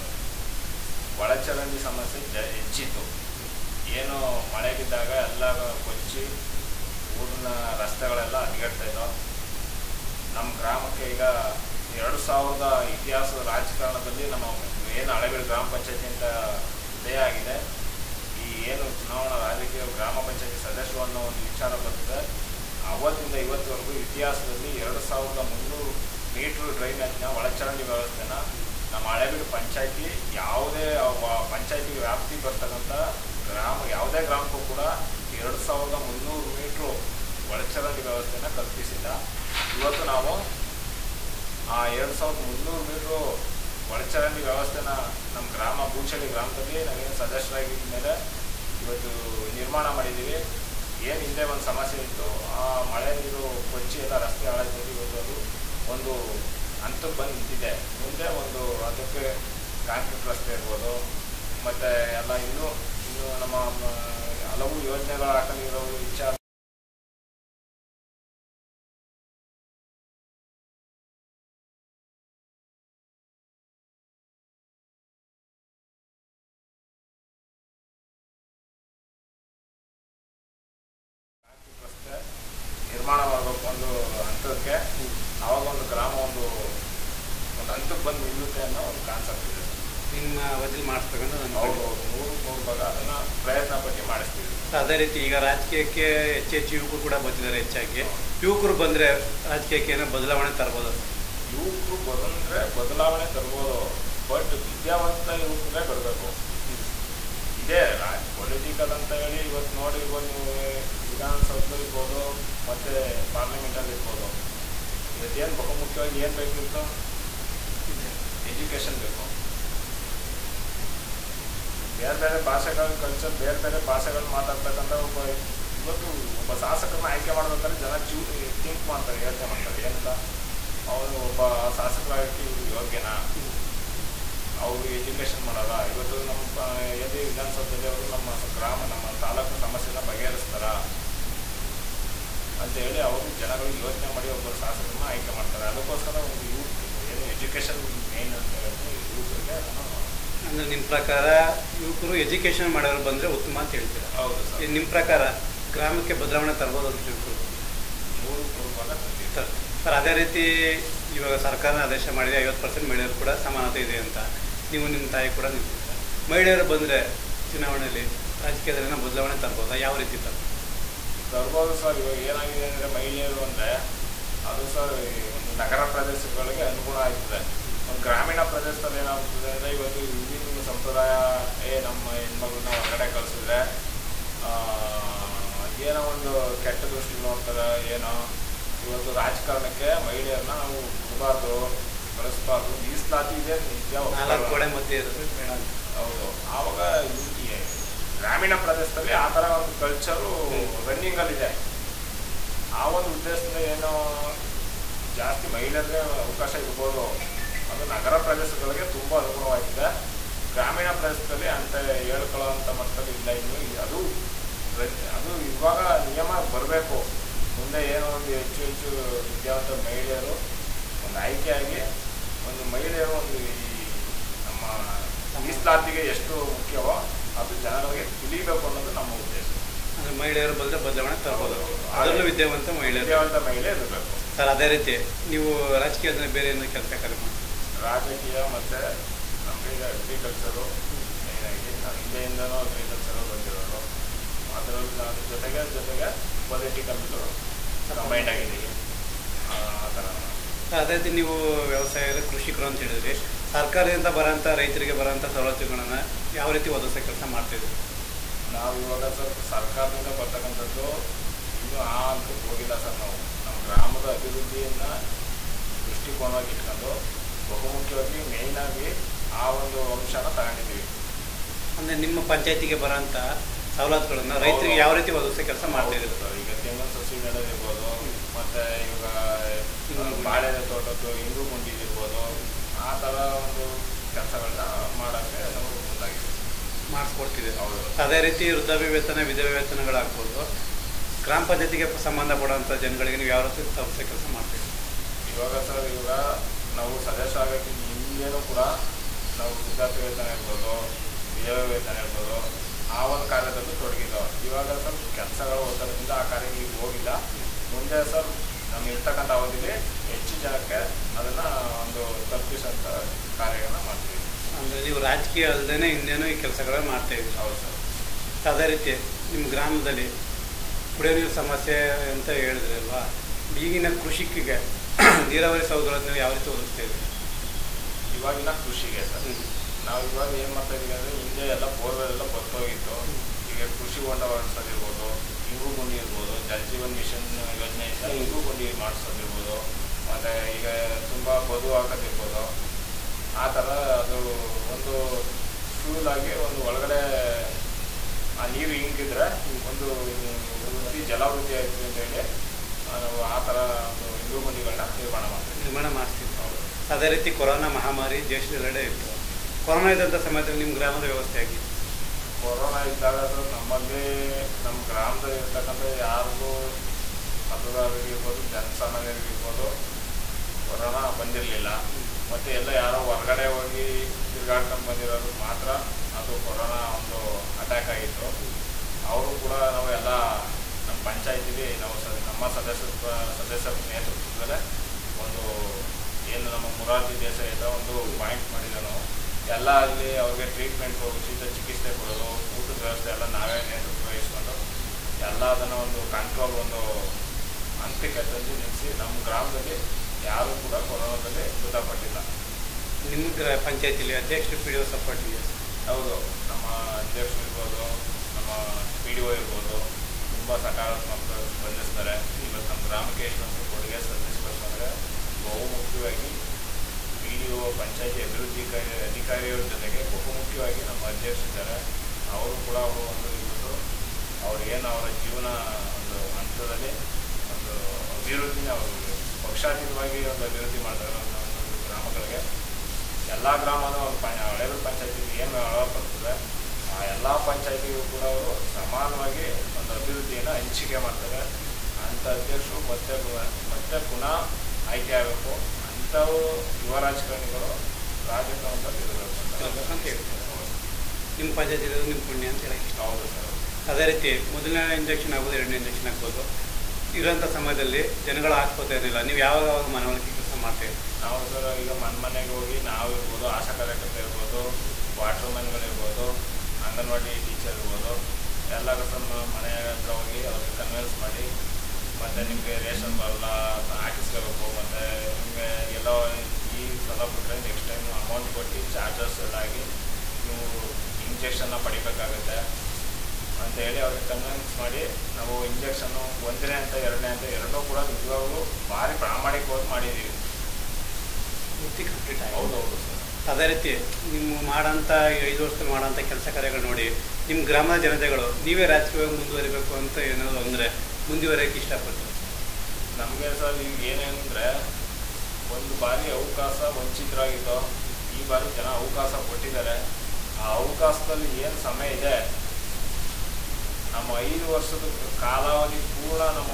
ಒಳಚರಂಡಿ ಸಮಸ್ಯೆ ಜ ಹೆಚ್ಚಿತ್ತು ಏನು ಮಳೆ ಬಿದ್ದಾಗ ಎಲ್ಲ ಕೊಚ್ಚಿ ಊರಿನ ರಸ್ತೆಗಳೆಲ್ಲ ಹದಗೆಡ್ತಾ ಇದ್ದವು ನಮ್ಮ ಗ್ರಾಮಕ್ಕೆ ಈಗ ಎರಡು ಸಾವಿರದ ಇತಿಹಾಸದ ರಾಜಕಾರಣದಲ್ಲಿ ನಮ್ಮ ಏನು ಹಳೆಬೀಡು ಗ್ರಾಮ ಪಂಚಾಯತಿ ಅಂತ ಉದಯ ಆಗಿದೆ ಈ ಏನು ಚುನಾವಣಾ ರಾಜಕೀಯ ಗ್ರಾಮ ಪಂಚಾಯತಿ ಸದಸ್ಯರು ಅನ್ನೋ ಒಂದು ವಿಚಾರ ಬಂದಿದೆ ಅವತ್ತಿಂದ ಇವತ್ತಿವರೆಗೂ ಇತಿಹಾಸದಲ್ಲಿ ಎರಡು ಸಾವಿರದ ಮುನ್ನೂರು ಮೀಟ್ರ್ ಡ್ರೈನೇಜ್ನ ಒಳಚರಂಡಿ ವ್ಯವಸ್ಥೆನ ನಮ್ಮ ಹಳೆಬೀಡು ಪಂಚಾಯತಿ ಯಾವುದೇ ಪಂಚಾಯತಿ ವ್ಯಾಪ್ತಿ ಬರ್ತಕ್ಕಂಥ ಗ್ರಾಮ ಯಾವುದೇ ಗ್ರಾಮಕ್ಕೂ ಕೂಡ ಎರಡು ಸಾವಿರದ ಮುನ್ನೂರು ಮೀಟ್ರು ಒಳಚರಂಡಿ ವ್ಯವಸ್ಥೆನ ಕಲ್ಪಿಸಿಲ್ಲ ಇವತ್ತು ನಾವು ಆ ಎರಡು ಸಾವಿರದ ಮುನ್ನೂರು ಮೀಟ್ರು ಒಳಚರಂಡಿ ವ್ಯವಸ್ಥೆನ ನಮ್ಮ ಗ್ರಾಮ ಬೂಚಳ್ಳಿ ಗ್ರಾಮದಲ್ಲಿ ನಾವೇನು ಸದಸ್ಯರಾಗಿದ್ದ ಮೇಲೆ ಇವತ್ತು ನಿರ್ಮಾಣ ಮಾಡಿದ್ದೀವಿ ಏನು ಹಿಂದೆ ಒಂದು ಸಮಸ್ಯೆ ಇತ್ತು ಆ ಮಳೆ ನೀರು ಕೊಚ್ಚಿ ಎಲ್ಲ ರಸ್ತೆ ಹಾಳಾಯ್ತು ಇವತ್ತು ಅದು ಒಂದು ಹಂತಕ್ಕೆ ಬಂದು ನಿಂತಿದೆ ಮುಂದೆ ಒಂದು ಅದಕ್ಕೆ ಕಾಂಕ್ರೀಟ್ ರಸ್ತೆ ಇರ್ಬೋದು ಮತ್ತು ಎಲ್ಲ ಇನ್ನೂ ಇನ್ನು ನಮ್ಮ ಮ, ಹಲವು ಯೋಜನೆಗಳು ಹಾಕೊಂಡಿರೋ ವಿಚಾರ ಕಾಂಕ್ರೀಟ್ ರಸ್ತೆ ನಿರ್ಮಾಣ ಮಾಡಬೇಕು ಒಂದು ಹಂತಕ್ಕೆ ಆವಾಗ ಒಂದು ಗ್ರಾಮ ಒಂದು ಒಂದು ಹಂತಕ್ಕೆ ಬಂದು ನಿಲ್ಲುತ್ತೆ ಅನ್ನೋ ಒಂದು ಕಾನ್ಸೆಪ್ಟ್ ಇದೆ ನಿಮ್ಮ ಅವಧಿಲಿ ಮಾಡಿಸ್ಬೇಕಂತ ಅವರು ನಾನು ನೂರು ನೂರು ಭಾಗ ಅದನ್ನು ಪ್ರಯತ್ನ ಪಟ್ಟು ಮಾಡಿಸ್ತೀವಿ ಅದೇ ರೀತಿ ಈಗ ರಾಜಕೀಯಕ್ಕೆ ಹೆಚ್ಚು ಹೆಚ್ಚು ಯುವಕರು ಕೂಡ ಬರ್ತಿದ್ದಾರೆ ಹೆಚ್ಚಾಗಿ ಯುವಕರು ಬಂದರೆ ರಾಜಕೀಯಕ್ಕೆ ಏನೋ ಬದಲಾವಣೆ ತರ್ಬೋದು ಯುವಕರು ಬಂದರೆ ಬದಲಾವಣೆ ತರ್ಬೋದು ಬಟ್ ವಿದ್ಯಾವಂತ ಯುವಕರೇ ಬರಬೇಕು ಇದೇ ಪೊಲಿಟಿಕಲ್ ಅಂತ ಹೇಳಿ ಇವತ್ತು ನೋಡಿ ಇವತ್ತು ನೀವು ವಿಧಾನಸೌಧದಲ್ಲಿ ಇರ್ಬೋದು ಮತ್ತು ಪಾರ್ಲಿಮೆಂಟಲ್ಲಿ ಇರ್ಬೋದು ಇವತ್ತೇನು ಬಹುಮುಖ್ಯವಾಗಿ ಏನು ಬೇಕಿತ್ತು ಎಜುಕೇಷನ್ ಬೇಕು ಬೇರೆ ಬೇರೆ ಭಾಷೆಗಳ ಕಲ್ಚರ್ ಬೇರೆ ಬೇರೆ ಭಾಷೆಗಳು ಮಾತಾಡ್ತಕ್ಕಂಥ ಒಬ್ಬ ಇವತ್ತು ಒಬ್ಬ ಶಾಸಕರನ್ನ ಆಯ್ಕೆ ಮಾಡ್ಬೇಕಾದ್ರೆ ಜನ ಚೂ ಥಿಂಕ್ ಮಾಡ್ತಾರೆ ಯೋಚನೆ ಮಾಡ್ತಾರೆ ಏನಂತ ಅವನು ಒಬ್ಬ ಶಾಸಕರಾಗಿ ಯೋಗ್ಯನಾ ಅವರು ಎಜುಕೇಷನ್ ಮಾಡಲ್ಲ ಇವತ್ತು ನಮ್ಮ ಪ- ಎಲ್ಲಿ ವಿಧಾನಸೌಧದಲ್ಲಿ ಅವರು ನಮ್ಮ ಗ್ರಾಮ ನಮ್ಮ ತಾಲೂಕು ಸಮಸ್ಯೆನ ಬಗೆಹರಿಸ್ತಾರ ಅಂತ ಹೇಳಿ ಅವರು ಜನಗಳು ಯೋಚನೆ ಮಾಡಿ ಒಬ್ಬರು ಶಾಸಕರನ್ನ ಆಯ್ಕೆ ಮಾಡ್ತಾರೆ ಅದಕ್ಕೋಸ್ಕರ ಒಂದು ಯೂತ್ ಏನು ಎಜುಕೇಷನ್ ಮೇನ್ ಅಂತ ಹೇಳಿ ಯೂತ್ರಿಗೆ ನಾನು ಅಂದ್ರೆ ನಿಮ್ಮ ಪ್ರಕಾರ ಯುವಕರು ಎಜುಕೇಶನ್ ಮಾಡೋರು ಬಂದರೆ ಉತ್ತಮ ಅಂತ ಹೇಳ್ತೀರಾ ಹೌದು ಸರ್ ನಿಮ್ಮ ಪ್ರಕಾರ ಗ್ರಾಮಕ್ಕೆ ಬದಲಾವಣೆ ತರ್ಬೋದು ಅಂತ ತಿಳ್ಕೊಳ್ಬೋದು ಮೂರು ಕುರುಬಾಗ ತಂದಿದ್ದು ಸರ್ ಸರ್ ಅದೇ ರೀತಿ ಇವಾಗ ಸರ್ಕಾರ ಆದೇಶ ಮಾಡಿದೆ ಐವತ್ತು ಪರ್ಸೆಂಟ್ ಮಹಿಳೆಯರು ಕೂಡ ಸಮಾನತೆ ಇದೆ ಅಂತ ನೀವು ನಿಮ್ಮ ತಾಯಿ ಕೂಡ ನಿಂತಿದ್ದೀರ ಮಹಿಳೆಯರು ಬಂದರೆ ಚುನಾವಣೆಯಲ್ಲಿ ರಾಜಕೀಯದಲ್ಲಿ ಏನೋ ಬದಲಾವಣೆ ತರ್ಬೋದಾ ಯಾವ ರೀತಿ ತರ ತರ್ಬೋದು ಸರ್ ಇವಾಗ ಏನಾಗಿದೆ ಅಂದರೆ ಮಹಿಳೆಯರು ಅಂದರೆ ಅದು ಸರ್ ಈ ಒಂದು ನಗರ ಪ್ರದೇಶಗಳಿಗೆ ಅನುಗುಣ ಆಗ್ತದೆ ಒಂದು ಗ್ರಾಮೀಣ ಪ್ರದೇಶದಲ್ಲಿ ಏನಾಗ್ತದೆ ಅಂದರೆ ಇವತ್ತು ವಿಭಿನ್ನ ಸಂಪ್ರದಾಯ ಏ ನಮ್ಮ ಹೆಣ್ಮಗಳನ್ನ ಹೊರಗಡೆ ಕಳಿಸಿದ್ರೆ ಏನೋ ಒಂದು ಕೆಟ್ಟ ದೃಷ್ಟಿ ನೋಡ್ತಾರೆ ಏನೋ ಇವತ್ತು ರಾಜಕಾರಣಕ್ಕೆ ಮಹಿಳೆಯರನ್ನ ನಾವು ಬಿಡಬಾರ್ದು ಕಳಿಸ್ಬಾರ್ದು ಮೀಸಲಾತಿ ಇದೆ ನಿಜ ನಾಲ್ಕು ಗೋಡೆ ಮಧ್ಯೆ ಇರೋದು ಬೇಡ ಅಂತ. ಹೌದು ಆವಾಗ ಈ ಗ್ರಾಮೀಣ ಪ್ರದೇಶದಲ್ಲಿ ಆ ಥರ ಒಂದು ಕಲ್ಚರು ರನ್ನಿಂಗಲ್ಲಿದೆ ಆ ಒಂದು ಉದ್ದೇಶದಿಂದ ಏನೋ ಜಾಸ್ತಿ ಮಹಿಳೆಯರಿಗೆ ಅವಕಾಶ ಇರ್ಬೋದು ಅದು ನಗರ ಪ್ರದೇಶಗಳಿಗೆ ತುಂಬ ಅನುಗುಣವಾಗಿದೆ ಗ್ರಾಮೀಣ ಪ್ರದೇಶದಲ್ಲಿ ಅಂತ ಹೇಳ್ಕೊಳ್ಳೋಂಥ ಮಟ್ಟದಲ್ಲಿ ಇಲ್ಲ ಇನ್ನು ಇ- ಅದು ರನ್- ಅದು ಇವಾಗ ನಿಯಮ ಬರಬೇಕು ಮುಂದೆ ಏನೋ ಒಂದು ಹೆಚ್ಚು ಹೆಚ್ಚು ವಿದ್ಯಾವಂತ ಮಹಿಳೆಯರು ಒಂದು ಆಯ್ಕೆಯಾಗಿ ಒಂದು ಮಹಿಳೆಯರು ಒಂದು ಈ ನಮ್ಮ ಮೀಸಲಾತಿಗೆ ಎಷ್ಟು ಮುಖ್ಯವೋ ಅದು ಜನಗಳಿಗೆ ತಿಳಿಬೇಕು ಅನ್ನೋದು ನಮ್ಮ ಉದ್ದೇಶ ಅಂದ್ರೆ ಮಹಿಳೆಯರು ಬಂದರೆ ಬದಲಾವಣೆ ತರ್ಬೋದು ಅದರಲ್ಲೂ ವಿದ್ಯಾವಂತ ಮಹಿಳೆಯರು ವಿದ್ಯಾವಂತ ಮಹಿಳೆ ಇರಬೇಕು ಸರ್ ಅದೇ ರೀತಿ ನೀವು ರಾಜಕೀಯದಲ್ಲಿ ಬೇರೆ ಏನೋ ಕೆಲಸ ಕಾರ್ಯ ಮಾಡಿ ರಾಜಕೀಯ ಮತ್ತು ನಮಗೆ ಅಗ್ರಿಕಲ್ಚರು ಮೇಯ್ನಾಗಿ ನಾನು ಹಿಂದೆಯಿಂದನೂ ಅಗ್ರಿಕಲ್ಚರು ಬಂದಿರೋರು ಅದರಲ್ಲಿ ಅದ್ರ ಜೊತೆಗೆ ಜೊತೆಗೆ ಪೊಲಿಟಿಕಲ್ ಕಂಬೈಂಡ್ ಆಗಿದ್ದೀವಿ ಆ ಆ ಥರ ಸರ್, ಅದೇ ರೀತಿ ನೀವು ವ್ಯವಸಾಯದ ಕೃಷಿಕರು ಅಂತ ಹೇಳಿದ್ರಿ ಸರ್ಕಾರದಿಂದ ಬರೋಂಥ ರೈತರಿಗೆ ಬರೋಂಥ ಸವಲತ್ತುಗಳನ್ನು ಯಾವ ರೀತಿ ಒದಗಿಸೋ ಕೆಲಸ ಮಾಡ್ತಿದ್ರಿ ನಾವು ಇವಾಗ ಸರ್ ಸರ್ಕಾರದಿಂದ ಬರ್ತಕ್ಕಂಥದ್ದು ಇನ್ನೂ ಆ ಹಂತಕ್ಕೆ ಹೋಗಿಲ್ಲ ಸರ್ ನಾವು ನಮ್ಮ ಗ್ರಾಮದ ಅಭಿವೃದ್ಧಿಯನ್ನು ದೃಷ್ಟಿಕೋನವಾಗಿ ಇಟ್ಕೊಂಡು ಬಹುಮುಖ್ಯವಾಗಿ ಮೇಯ್ನಾಗಿ ಆ ಒಂದು ಅಂಶನ ತಗೊಂಡಿದ್ದೀವಿ ಅಂದರೆ ನಿಮ್ಮ ಪಂಚಾಯತಿಗೆ ಬರೋಂಥ ಸವಲತ್ತುಗಳನ್ನು ರೈತರಿಗೆ ಯಾವ ರೀತಿ ಒದಗಿಸೋ ಕೆಲಸ ಮಾಡ್ತಿದ್ದೀರಿ ಹೌದು ಸರ್. ಈಗ ತೆಂಗಿನ ಸಸಿ ನೆಡೋದಿರ್ಬೋದು ಮತ್ತು ಇವಾಗ ಇಂಗು ಬಾಳೆ ತೋಟದ್ದು ಇಂಗು ಗುಂಡಿದಿರ್ಬೋದು ಆ ಥರ ಒಂದು ಕೆಲಸಗಳನ್ನ ಮಾಡೋಕ್ಕೆ ನಾವು ಮುಂದಾಗಿದ್ದೀವಿ ಮಾಡಿಸ್ಕೊಡ್ತಿದ್ದೀರಿ ಹೌದು ಅದೇ ರೀತಿ ವೃದ್ಧಾಪ್ಯ ವೇತನ ವಿಧವೆ ವೇತನಗಳಾಗ್ಬೋದು ಗ್ರಾಮ ಪಂಚಾಯತಿಗೆ ಸಂಬಂಧಪಡುವಂಥ ಜನಗಳಿಗೆ ನೀವು ಯಾವ ರೀತಿ ತಲುಪಿಸೋ ಕೆಲಸ ಮಾಡ್ತೀವಿ ಇವಾಗ ಸರ್ ಇವಾಗ ನಾವು ಸದಸ್ಯ ಆಗೋಕ್ಕೆ ಹಿಂದೇನೂ ಕೂಡ ನಾವು ವೃದ್ಧಾಪ್ಯ ವೇತನ ಇರ್ಬೋದು ವಿಧವೆ ವೇತನ ಇರ್ಬೋದು ಆ ಒಂದು ಕಾರ್ಯದಲ್ಲೂ ತೊಡಗಿದ್ದೋ ಇವಾಗ ಸ್ವಲ್ಪ ಕೆಲಸಗಳು ಒತ್ತಡದಿಂದ ಆ ಕಾರ್ಯಕ್ಕೆ ಈಗ ಹೋಗಿಲ್ಲ ಮುಂದೆ ಸರ್ ನಮ್ಗೆ ಇರ್ತಕ್ಕಂಥ ಅವಧಿಲಿ ಹೆಚ್ಚು ಜನಕ್ಕೆ ಅದನ್ನು ಒಂದು ತಲುಪಿಸೋಂಥ ಕಾರ್ಯಗಳನ್ನ ಮಾಡ್ತೀವಿ ಅಂದರೆ ನೀವು ರಾಜಕೀಯ ಅಲ್ಲದೇ ಹಿಂದೇನೂ ಈ ಕೆಲಸಗಳನ್ನ ಮಾಡ್ತಾ ಇದ್ದೀರಿ ಹೌದು ಸರ್ ಅದೇ ರೀತಿ ನಿಮ್ಮ ಗ್ರಾಮದಲ್ಲಿ ಕುಡಿಯೋ ನೀರು ಸಮಸ್ಯೆ ಅಂತ ಹೇಳಿದ್ರಿ ಅಲ್ವಾ ಈಗಿನ ಕೃಷಿಕಿಗೆ ನೀರಾವರಿ ಸೌಲಭ್ಯಗಳನ್ನು ಯಾವ ರೀತಿ ಒದಗಿಸ್ತಾ ಇದ್ದೀರಿ ಇವಾಗಿನ ಕೃಷಿಗೆ ಸರ್ ನಾವು ಇವಾಗ ಏನು ಮಾಡ್ತಾ ಇದೀವಿ ಅಂದರೆ ಹಿಂದೆ ಎಲ್ಲ ಬೋರ್ವೆಲ್ ಎಲ್ಲ ಬತ್ತೋಗಿತ್ತು ಈಗ ಕೃಷಿ ಹೊಂಡ ಮಾಡಿಸೋದಿರ್ಬೋದು ಇಂಗು ಗುಂಡಿ ಇರ್ಬೋದು ಜಲ್ ಜೀವನ್ ಮಿಷನ್ ಯೋಜನೆಯಿಂದ ಇಂಗು ಗುಂಡಿ ಮಾಡಿಸೋದಿರ್ಬೋದು ಮತ್ತು ಈಗ ತುಂಬ ಬದು ಹಾಕೋದಿರ್ಬೋದು ಆ ಥರ ಅದು ಒಂದು ಫ್ಯೂಲ್ ಆಗಿ ಒಂದು ಒಳಗಡೆ ಆ ನೀರು ಹಿಂಗಿದ್ರೆ ಒಂದು ವೃದ್ಧಿ ಜಲವೃದ್ಧಿ ಆಯ್ತು ಅಂತ ಹೇಳಿ ಆ, ನಾವು ಆ ಥರ ಒಂದು ಇಂಗು ಗುಂಡಿಗಳನ್ನ ನಿರ್ಮಾಣ ಮಾಡ್ತೀವಿ ನಿರ್ಮಾಣ ಮಾಡ್ತೀವಿ ಅದೇ ರೀತಿ ಕೊರೋನಾ ಮಹಾಮಾರಿ ದೇಶದೆಲ್ಲೆಡೆ ಇತ್ತು ಕೊರೋನಾ ಇದ್ದಂಥ ಸಮಯದಲ್ಲಿ ನಿಮ್ಮ ಗ್ರಾಮದ ವ್ಯವಸ್ಥೆ ಆಗಿತ್ತು ಕೊರೋನಾ ಇದ್ದಾಗ ಅದು ನಮ್ಮಲ್ಲಿ ನಮ್ಮ ಗ್ರಾಮದಲ್ಲಿ ಇರ್ತಕ್ಕಂಥ ಯಾರಿಗೂ ಮತದಾರರಿಗಿರ್ಬೋದು ಜನಸಾಮಾನ್ಯರಿಗಿರ್ಬೋದು ಕೊರೋನಾ ಬಂದಿರಲಿಲ್ಲ ಮತ್ತು ಎಲ್ಲ ಯಾರೋ ಹೊರಗಡೆ ಹೋಗಿ ತಿರುಗಾಡ್ಕೊಂಡು ಬಂದಿರೋರು ಮಾತ್ರ ಅದು ಕೊರೋನಾ ಒಂದು ಅಟ್ಯಾಕ್ ಆಗಿತ್ತು ಅವರು ಕೂಡ ನಾವು ಎಲ್ಲ ನಮ್ಮ ಪಂಚಾಯತಿಲಿ ನಾವು ಸ ನಮ್ಮ ಸದಸ್ಯ ಸದಸ್ಯರ ನೇತೃತ್ವದಲ್ಲೇ ಒಂದು ಏನು ನಮ್ಮ ಮುರಾರ್ಜಿ ದೇಸಾಯಿ ಹತ್ರ ಒಂದು ಪಾಯಿಂಟ್ ಮಾಡಿದ್ದೆ ನಾವು ಎಲ್ಲ ಅಲ್ಲಿ ಅವ್ರಿಗೆ ಟ್ರೀಟ್ಮೆಂಟ್ ಉಚಿತ ಚಿಕಿತ್ಸೆ ಕೊಡೋದು ಊಟದ ವ್ಯವಸ್ಥೆ ಎಲ್ಲ ನಾವೇ ನೇತೃತ್ವ ವಹಿಸ್ಕೊಂಡು ಎಲ್ಲ ಅದನ್ನು ಒಂದು ಕಂಟ್ರೋಲ್ ಒಂದು ಹಂತಕ್ಕೆ ತಂದು ನಿಲ್ಲಿಸಿ ನಮ್ಮ ಗ್ರಾಮದಲ್ಲಿ ಯಾರೂ ಕೂಡ ಕೊರೋನಾದಲ್ಲಿ ಮೃತಪಟ್ಟಿಲ್ಲ ನಿಮ್ಮ ಗ್ರ ಪಂಚಾಯತಿಲಿ ಅಧ್ಯಕ್ಷರು ಪಿ ಡಿ ಒ ಸಪೋರ್ಟ್ ಇದೆ ಹೌದು ನಮ್ಮ ಅಧ್ಯಕ್ಷರು ಇರ್ಬೋದು ನಮ್ಮ ಪಿ ಡಿ ಒ ಇರ್ಬೋದು ತುಂಬ ಸಕಾರಾತ್ಮಕ ಸ್ಪಂದಿಸ್ತಾರೆ ಇವತ್ತು ನಮ್ಮ ಗ್ರಾಮಕ್ಕೆ ಎಷ್ಟೊಂದು ಕೊಡುಗೆ ಸಲ್ಲಿಸಬೇಕು ಅಂದರೆ ಬಹುಮುಖ್ಯವಾಗಿ ಪಿ ಡಿ ಒ ಪಂಚಾಯತಿ ಅಭಿವೃದ್ಧಿ ಕಾರ್ಯ ಅಧಿಕಾರಿಗಳ ಜೊತೆಗೆ ಬಹುಮುಖ್ಯವಾಗಿ ನಮ್ಮ ಅಧ್ಯಕ್ಷರಿದ್ದಾರೆ ಅವರು ಕೂಡ ಅವರು ಒಂದು ಇವತ್ತು ಅವ್ರು ಏನು ಅವರ ಜೀವನ ಒಂದು ಹಂತದಲ್ಲಿ ಒಂದು ಅಭಿವೃದ್ಧಿನ ಅವರು ಪಕ್ಷಾತೀತವಾಗಿ ಒಂದು ಅಭಿವೃದ್ಧಿ ಮಾಡ್ತಾರೆ ಅನ್ನೋ ಒಂದು ಗ್ರಾಮಗಳಿಗೆ ಎಲ್ಲ ಗ್ರಾಮದ ಒಂದು ಪಂ ಹಳೇಬೀಡು ಪಂಚಾಯತಿಗೆ ಏನು ಒಳಪಡ್ತದೆ ಆ ಎಲ್ಲ ಪಂಚಾಯತಿಗೂ ಕೂಡ ಅವರು ಸಮಾನವಾಗಿ ಒಂದು ಅಭಿವೃದ್ಧಿಯನ್ನು ಹಂಚಿಕೆ ಮಾಡ್ತಾರೆ ಅಂಥ ಅಧ್ಯಕ್ಷರು ಮತ್ತೆ ಪುನಃ- ಮತ್ತೆ ಪುನಃ ಆಯ್ಕೆ ಆಗಬೇಕು ಅಂಥವು ಯುವ ರಾಜಕಾರಣಿಗಳು ರಾಜಕಾರಣದಲ್ಲಿ ಇರಬೇಕು ಇರ್ಬೇಕು ಅಂತ ಹೇಳ್ತಾರೆ. ನಿಮ್ಮ ಪಂಚಾಯತ್ ಇರೋದು ನಿಮ್ಮ ಪುಣ್ಯ ಅಂತ ಹೇಳಕ್ಕೆ ಇಷ್ಟ ಹೌದು ಸರ್ ಅದೇ ರೀತಿ ಮೊದಲನೇ ಇಂಜೆಕ್ಷನ್ ಆಗ್ಬೋದು ಎರಡನೇ ಇಂಜೆಕ್ಷನ್ ಆಗ್ಬೋದು ಇರೋಂಥ ಸಮಯದಲ್ಲಿ ಜನಗಳು ಹಾಕ್ಕೋತಾ ಇರಲಿಲ್ಲ ನೀವು ಯಾವಾಗ ಯಾವಾಗ ಮನವೊಲಿಕೆ ಕೆಲಸ ಮಾಡ್ತೀವಿ ನಾವು ಸರ್ ಈಗ ಮನೆ ಮನೆಗೆ ಹೋಗಿ ನಾವು ಇರ್ಬೋದು ಆಶಾ ಕಾರ್ಯಕರ್ತ ಇರ್ಬೋದು ವಾಟರ್ ಮ್ಯಾನ್ಗಳಿರ್ಬೋದು ಅಂಗನವಾಡಿ ಟೀಚರ್ ಇರ್ಬೋದು ಎಲ್ಲರೂ ನಮ್ಮ ಮನೆ ಹತ್ರ ಹೋಗಿ ಅವ್ರಿಗೆ ಕನ್ವಿನ್ಸ್ ಮಾಡಿ ಮತ್ತು ನಿಮಗೆ ರೇಷನ್ ಬರಲ್ಲ ಹಾಕಿಸ್ಕೋಬೇಕು ಮತ್ತು ನಿಮಗೆ ಎಲ್ಲೋ ಈ ಸಲ ಬಿಟ್ಟರೆ ನೆಕ್ಸ್ಟ್ ಟೈಮ್ ಅಮೌಂಟ್ ಕೊಟ್ಟು ಚಾರ್ಜಸ್ ಎಲ್ಲ ಆಗಿ ನೀವು ಇಂಜೆಕ್ಷನ್ನ ಪಡಿಬೇಕಾಗುತ್ತೆ ಅಂತ ಹೇಳಿ ಅವ್ರಿಗೆ ಕನ್ವಿನ್ಸ್ ಮಾಡಿ ನಾವು ಇಂಜೆಕ್ಷನ್ನು ಒಂದನೇ ಅಂತ ಎರಡನೇ ಅಂತ ಎರಡನ್ನೂ ಕೂಡ ನಿಜವಾಗ್ಲೂ ಭಾರಿ ಪ್ರಾಮಾಣಿಕವಾಗಿ ಮಾಡಿದ್ದೀವಿ ಪೂರ್ತಿ ಕಂಪ್ಲೀಟ್ ಆಗಿ ಹೌದೌದು ಸರ್ ಅದೇ ರೀತಿ ನಿಮ್ಮ ಮಾಡೋಂಥ ಈ ಐದು ವರ್ಷದಲ್ಲಿ ಮಾಡೋಂಥ ಕೆಲಸ ಕಾರ್ಯಗಳು ನೋಡಿ ನಿಮ್ಮ ಗ್ರಾಮದ ಜನತೆಗಳು ನೀವೇ ರಾಜಕೀಯವಾಗಿ ಮುಂದುವರಿಬೇಕು ಅಂತ ಏನಾದ್ರು ಅಂದರೆ ಮುಂದುವರಿಯೋಕ್ಕೆ ಇಷ್ಟಪಡ್ತಾರೆ ನಮಗೆ ಸರ್ ಈಗ ಏನೇನಂದರೆ ಒಂದು ಬಾರಿ ಅವಕಾಶ ವಂಚಿತರಾಗಿದ್ದೋ ಈ ಬಾರಿ ಜನ ಅವಕಾಶ ಕೊಟ್ಟಿದ್ದಾರೆ ಆ ಅವಕಾಶದಲ್ಲಿ ಏನು ಸಮಯ ಇದೆ ನಮ್ಮ ಐದು ವರ್ಷದ ಕಾಲಾವಧಿ ಪೂರ್ಣ ನಮ್ಮ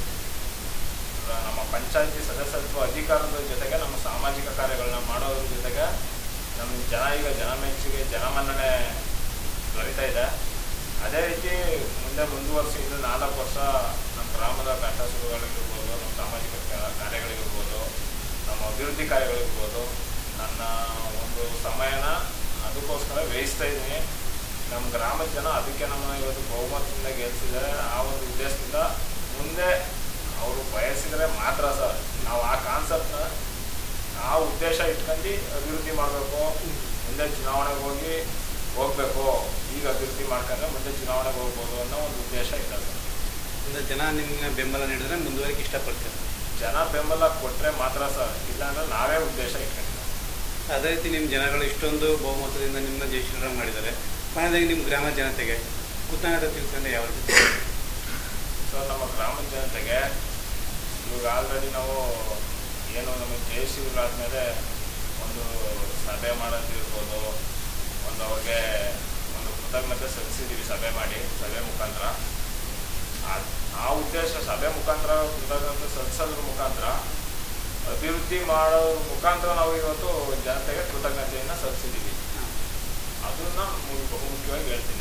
ನಮ್ಮ ಪಂಚಾಯತಿ ಸದಸ್ಯತ್ವ ಅಧಿಕಾರದ ಜೊತೆಗೆ ನಮ್ಮ ಸಾಮಾಜಿಕ ಕಾರ್ಯಗಳನ್ನ ಮಾಡೋದ್ರ ಜೊತೆಗೆ ನಮ್ಮ ಜನ ಈಗ ಜನ ಮೆಚ್ಚುಗೆ ಜನಮನ್ನಣೆ ದೊರೀತಾ ಇದೆ ಅದೇ ರೀತಿ ಮುಂದೆ ಮುಂದುವರಿಸಿ ಇನ್ನು ನಾಲ್ಕು ವರ್ಷ ನಮ್ಮ ಗ್ರಾಮದ ಕಟ್ಟಸುಗಳಿಗಿರ್ಬೋದು ನಮ್ಮ ಸಾಮಾಜಿಕ ಕ- ಕಾರ್ಯಗಳಿಗಿರ್ಬೋದು ನಮ್ಮ ಅಭಿವೃದ್ಧಿ ಕಾರ್ಯಗಳಿರ್ಬೋದು ನನ್ನ ಒಂದು ಸಮಯನ ಅದಕ್ಕೋಸ್ಕರ ವ್ಯಯಿಸ್ತಾ ಇದ್ದೀನಿ ನಮ್ಮ ಗ್ರಾಮದ ಜನ ಅದಕ್ಕೆ ನಮ್ಮ ಇವತ್ತು ಬಹುಮತದಿಂದ ಗೆಲ್ಸಿದ್ದಾರೆ ಆ ಒಂದು ಉದ್ದೇಶದಿಂದ ಮುಂದೆ ಅವರು ಬಯಸಿದರೆ ಮಾತ್ರ ಸರ್ ನಾವು ಆ ಕಾನ್ಸೆಪ್ಟ್ನ ಆ ಉದ್ದೇಶ ಇಟ್ಕೊಂಡು ಅಭಿವೃದ್ಧಿ ಮಾಡಬೇಕು ಮುಂದೆ ಚುನಾವಣೆಗೆ ಹೋಗಿ ಹೋಗಬೇಕು ಈಗ ಅಭಿವೃದ್ಧಿ ಮಾಡ್ಕೊಂಡ್ರೆ ಮುಂದೆ ಚುನಾವಣೆಗೆ ಹೋಗ್ಬೋದು ಅನ್ನೋ ಒಂದು ಉದ್ದೇಶ ಇದೆ ಸರ್ ಅಂದರೆ ಜನ ನಿಮ್ಮನ್ನ ಬೆಂಬಲ ನೀಡಿದ್ರೆ ಮುಂದುವರಿಕೆ ಇಷ್ಟಪಡ್ತಾರೆ ಜನ ಬೆಂಬಲ ಕೊಟ್ಟರೆ ಮಾತ್ರ ಸರ್ ಇಲ್ಲಾಂದ್ರೆ ನಾವೇ ಉದ್ದೇಶ ಇಟ್ಕೊಂಡಿದ್ದೀವಿ ಅದೇ ರೀತಿ ನಿಮ್ಮ ಜನಗಳು ಇಷ್ಟೊಂದು ಬಹುಮತದಿಂದ ನಿಮ್ಮನ್ನ ಜಯಶ್ರೀರಾಮ್ ಮಾಡಿದ್ದಾರೆ ಕೊನೆಯದಾಗಿ ನಿಮ್ಮ ಗ್ರಾಮ ಜನತೆಗೆ ಕೃತಜ್ಞತೆ ತಿಳ್ಕೊಂಡು ಯಾವ ರೀತಿ ಸರ್ ನಮ್ಮ ಗ್ರಾಮದ ಜನತೆಗೆ ಇವಾಗ ಆಲ್ರೆಡಿ ನಾವು ಏನು ನಮಗೆ ಜಯಶಿವರಾದ್ಮೇಲೆ ಒಂದು ಸಭೆ ಮಾಡೋದಿರ್ಬೋದು ಒಂದು ಅವ್ರಿಗೆ ಒಂದು ಕೃತಜ್ಞತೆ ಸಲ್ಲಿಸಿದ್ದೀವಿ ಸಭೆ ಮಾಡಿ ಸಭೆ ಮುಖಾಂತರ ಆ- ಆ ಉದ್ದೇಶ ಸಭೆ ಮುಖಾಂತರ ಕೃತಜ್ಞತೆ ಸಲ್ಲಿಸೋದ್ರ ಮುಖಾಂತರ ಅಭಿವೃದ್ಧಿ ಮಾಡೋ ಮುಖಾಂತರ ನಾವು ಇವತ್ತು ಜನತೆಗೆ ಕೃತಜ್ಞತೆಯನ್ನು ಸಲ್ಲಿಸಿದ್ದೀವಿ ಅದನ್ನ ಮು- ಬಹುಮುಖ್ಯವಾಗಿ ಹೇಳ್ತೀನಿ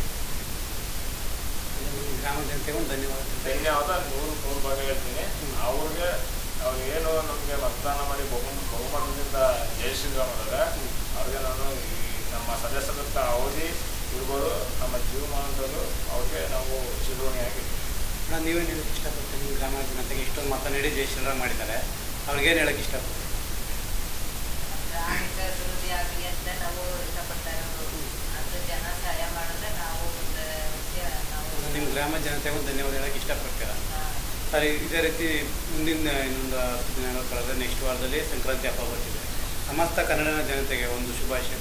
ನಿಮ್ಮ ಗ್ರಾಮ ಜನತೆಗೆ ಒಂದು ಧನ್ಯವಾದ ಧನ್ಯವಾದ ನೂರು ನೂರು ಭಾಗ ಹೇಳ್ತೀನಿ ಅವ್ರಿಗೆ ಅವ್ರು ಏನು ನಮಗೆ ಮತದಾನ ಮಾಡಿ ಬಹು ಬಹುಮತದಿಂದ ಜಯ ಶ್ರೀರಾಮ್ ಅದಾರೆ ಅವ್ರಿಗೆ ನಾನು ಈ ನಮ್ಮ ಸದಸ್ಯರ ಅವಧಿ ಇರ್ಬೋದು ನಮ್ಮ ಜೀವಮಾನದಲ್ಲೂ ಅವ್ರಿಗೆ ನಾವು ಚಿರುಣಿಯಾಗಿ ಮೇಡಮ್ ನೀವೇನು ಹೇಳಕ್ಕೆ ಇಷ್ಟಪಡ್ತೀರಿ ನಿಮ್ಮ ಗ್ರಾಮ ಜನತೆಗೆ ಇಷ್ಟೊಂದು ಮತ ನೀಡಿ ಜಯಶ್ರೀರಾಮ್ ಮಾಡಿದ್ದಾರೆ ಅವ್ರಿಗೇನು ಹೇಳಕ್ಕೆ ಇಷ್ಟಪಡ್ತೀರಿ ಗ್ರಾಮೀಣ ಅಭಿವೃದ್ಧಿ ಆಗಲಿ ಅಂತ ನಾವು ಇಷ್ಟಪಡ್ತಾ ಇರೋದು ಅದು ಜನ ಸಹಾಯ ಮಾಡಿದ್ರೆ ನಾವು ಮುಂದೆ ಹೋಗಿ ನಾವು ನಿಮ್ಮ ಗ್ರಾಮ ಜನತೆಗೆ ಒಂದು ಧನ್ಯವಾದ ಹೇಳಕ್ಕೆ ಇಷ್ಟಪಡ್ತೀರಾ ಹಾ. ಸರಿ ಇದೇ ರೀತಿ ಮುಂದಿನ ಇನ್ನೊಂದು ಹತ್ತು ದಿನಗಳ ಕಳೆದ ನೆಕ್ಸ್ಟ್ ವಾರದಲ್ಲಿ ಸಂಕ್ರಾಂತಿ ಹಬ್ಬ ಬರ್ತಿದೆ ಸಮಸ್ತ ಕನ್ನಡ ಜನತೆಗೆ ಒಂದು ಶುಭಾಶಯ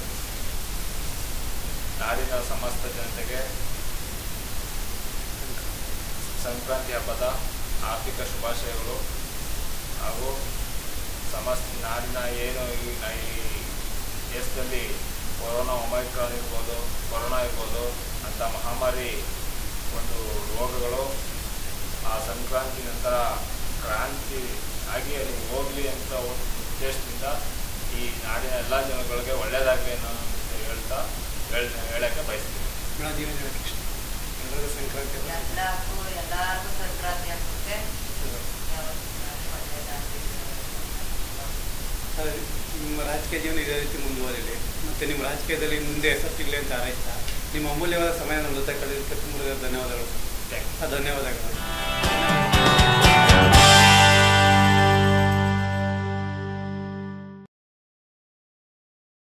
ನಾಡಿನ ಸಮಸ್ತ ಜನತೆಗೆ ಸಂಕ್ರಾಂತಿ ಹಬ್ಬದ ಆರ್ಥಿಕ ಶುಭಾಶಯಗಳು ಹಾಗೂ ಸಮಸ್ತ ನಾಡಿನ ಏನು ಈ ನ- ಈ ದೇಶದಲ್ಲಿ ಕೊರೋನಾ ಒಮೈಕ್ರಾನ್ ಇರ್ಬೋದು ಕೊರೋನಾ ಇರ್ಬೋದು ಅಂಥ ಮಹಾಮಾರಿ ಒಂದು ರೋಗಗಳು ಆ ಸಂಕ್ರಾಂತಿ ನಂತರ ಕ್ರಾಂತಿ ಆಗಿ ಅದು ಹೋಗಲಿ ಅಂತ ಒಂದು ಉದ್ದೇಶದಿಂದ ಈ ನಾಡಿನ ಎಲ್ಲ ಜನಗಳಿಗೆ ಒಳ್ಳೆಯದಾಗಲಿ ಅನ್ನೋ ಅಂತ ಹೇಳ್ತಾ ಹೇಳ್ ಹೇಳಕ್ಕೆ ಬಯಸ್ತೀನಿ ಮೇಡಮ್ ನೀವೇನು ಹೇಳಕ್ಕೆ ಇಷ್ಟ ಎಲ್ಲರಿಗೂ ಸಂಕ್ರಾಂತಿ ಹಬ್ಬ ಎಲ್ಲಕ್ಕೂ ಎಲ್ಲರಿಗೂ ಸಂಕ್ರಾಂತಿ ಹಬ್ಬಕ್ಕೆ ಯಾವತ್ತೂ ಒಳ್ಳೆಯದಾಗಲಿ ಸರಿ, ನಿಮ್ಮ ರಾಜಕೀಯ ಜೀವನ ಇದೇ ರೀತಿ ಮುಂದುವರಿಲಿ ಮತ್ತು ನಿಮ್ಮ ರಾಜಕೀಯದಲ್ಲಿ ಮುಂದೆ ಹೆಸರು ಅಂತ ಹಾರೈಸ್ತಾ ನಿಮ್ಮ ಅಮೂಲ್ಯವಾದ ಸಮಯ ನಮ್ಮ ಜೊತೆ ಕಳೆದಕ್ಕೆ ತುಂಬ ಧನ್ಯವಾದಗಳು ಥ್ಯಾಂಕ್ ಯು ಆ ಧನ್ಯವಾದಗಳು